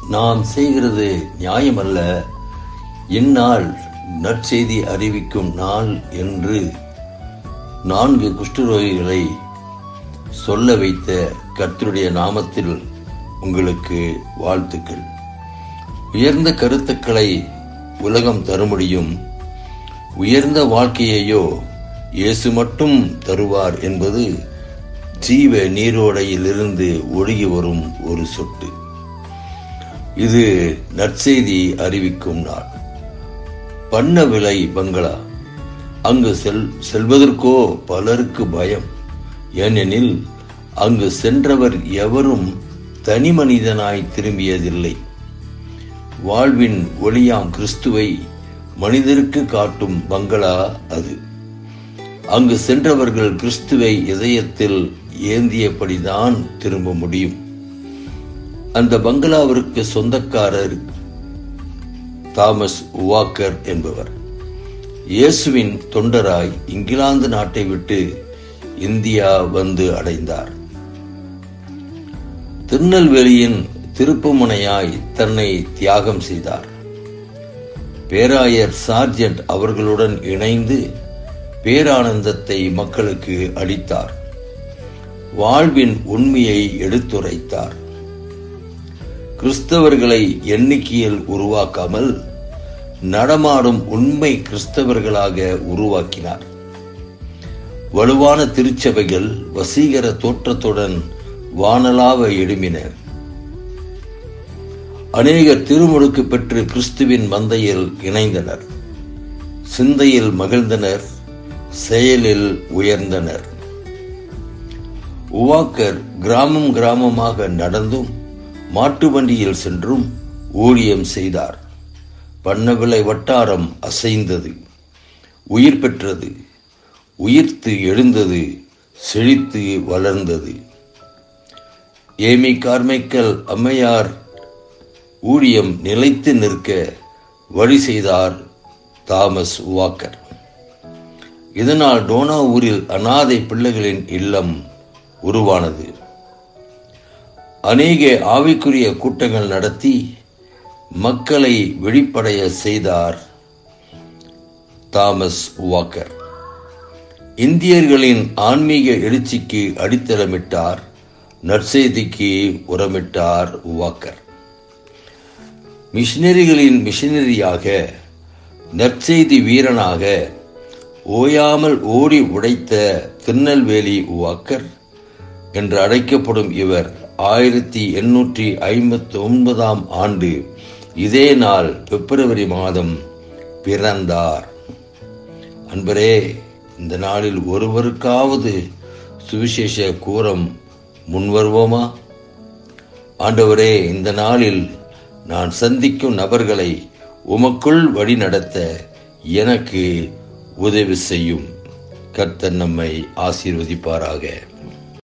நாம் செய்கிறது நியாயமல்ல இந்நாள் நற்செய்தி அறிவிக்கும் நாள் என்று நான்கு குஷ்டரோகிகளை சொல்ல வைத்த கர்த்தருடைய நாமத்தில் உங்களுக்கு வாழ்த்துக்கள் உயர்ந்த கருத்துக்களை உலகம் தர முடியும் உயர்ந்த வாழ்க்கையையோ இயேசு மட்டும் தருவார் என்பது ஜீவ நீரோடையிலிருந்து ஒழுகி வரும் ஒரு சொட்டு இது நற்செய்தி அறிவிக்கும் நாள் பண்ண விலை பங்களா அங்கு செல் செல்வதற்கோ பலருக்கு பயம் ஏனெனில் அங்கு சென்றவர் எவரும் தனி மனிதனாய் திரும்பியதில்லை வாழ்வின் ஒளியாம் கிறிஸ்துவை மனிதருக்கு காட்டும் பங்களா அது அங்கு சென்றவர்கள் கிறிஸ்துவை இதயத்தில் ஏந்தியபடிதான் திரும்ப முடியும் அந்த பங்களாவிற்கு சொந்தக்காரர் தாமஸ் வாக்கர் என்பவர் இயேசுவின் தொண்டராய் இங்கிலாந்து நாட்டை விட்டு இந்தியா வந்து அடைந்தார் திருநெல்வேலியின் திருப்புமுனையாய் தன்னை தியாகம் செய்தார் பேராயர் சார்ஜென்ட் அவர்களுடன் இணைந்து பேரானந்தத்தை மக்களுக்கு அளித்தார் வாழ்வின் உண்மையை எடுத்துரைத்தார் கிறிஸ்தவர்களை எண்ணிக்கையில் உருவாக்காமல் நடமாடும் உண்மை கிறிஸ்தவர்களாக உருவாக்கினார் வலுவான திருச்சபைகள் வசீகர தோற்றத்துடன் வானலாவ எழும்பின அநேகர் திருமுழுக்கு பெற்று கிறிஸ்துவின் மந்தையில் இணைந்தனர் சிந்தையில் மகிழ்ந்தனர் செயலில் உயர்ந்தனர் உவாக்கர் கிராமம் கிராமமாக நடந்தும் மாட்டு வண்டியில் சென்றும் ஊழியம் செய்தார் பண்ணவிலை வட்டாரம் அசைந்தது உயிர் பெற்றது உயிர்த்து எழுந்தது செழித்து வளர்ந்தது ஏமி கார்மைக்கல் அம்மையார் ஊழியம் நிலைத்து நிற்க வழி செய்தார் தாமஸ் வாக்கர் இதனால் டோனா ஊரில் அனாதை பிள்ளைகளின் இல்லம் உருவானது அநேக ஆவிக்குரிய கூட்டங்கள் நடத்தி மக்களை வெளிப்படைய செய்தார் தாமஸ் வாக்கர் இந்தியர்களின் ஆன்மீக எழுச்சிக்கு அடித்தளமிட்டார் நற்செய்திக்கு உரமிட்டார் வாக்கர் மிஷினரிகளின் மிஷினரியாக நற்செய்தி வீரனாக ஓயாமல் ஓடி உடைத்த திருநெல்வேலி வாக்கர் என்று அழைக்கப்படும் இவர் ஆயிரத்தி எண்ணூற்றி ஐம்பத்தி ஒன்பதாம் ஆண்டு இதே நாள் பிப்ரவரி மாதம் பிறந்தார் அன்பரே இந்த நாளில் ஒருவருக்காவது சுவிசேஷ கூறம் முன்வருவோமா ஆண்டவரே இந்த நாளில் நான் சந்திக்கும் நபர்களை உமக்குள் வழி நடத்த எனக்கு உதவி செய்யும் கர்த்தர் நம்மை ஆசீர்வதிப்பாராக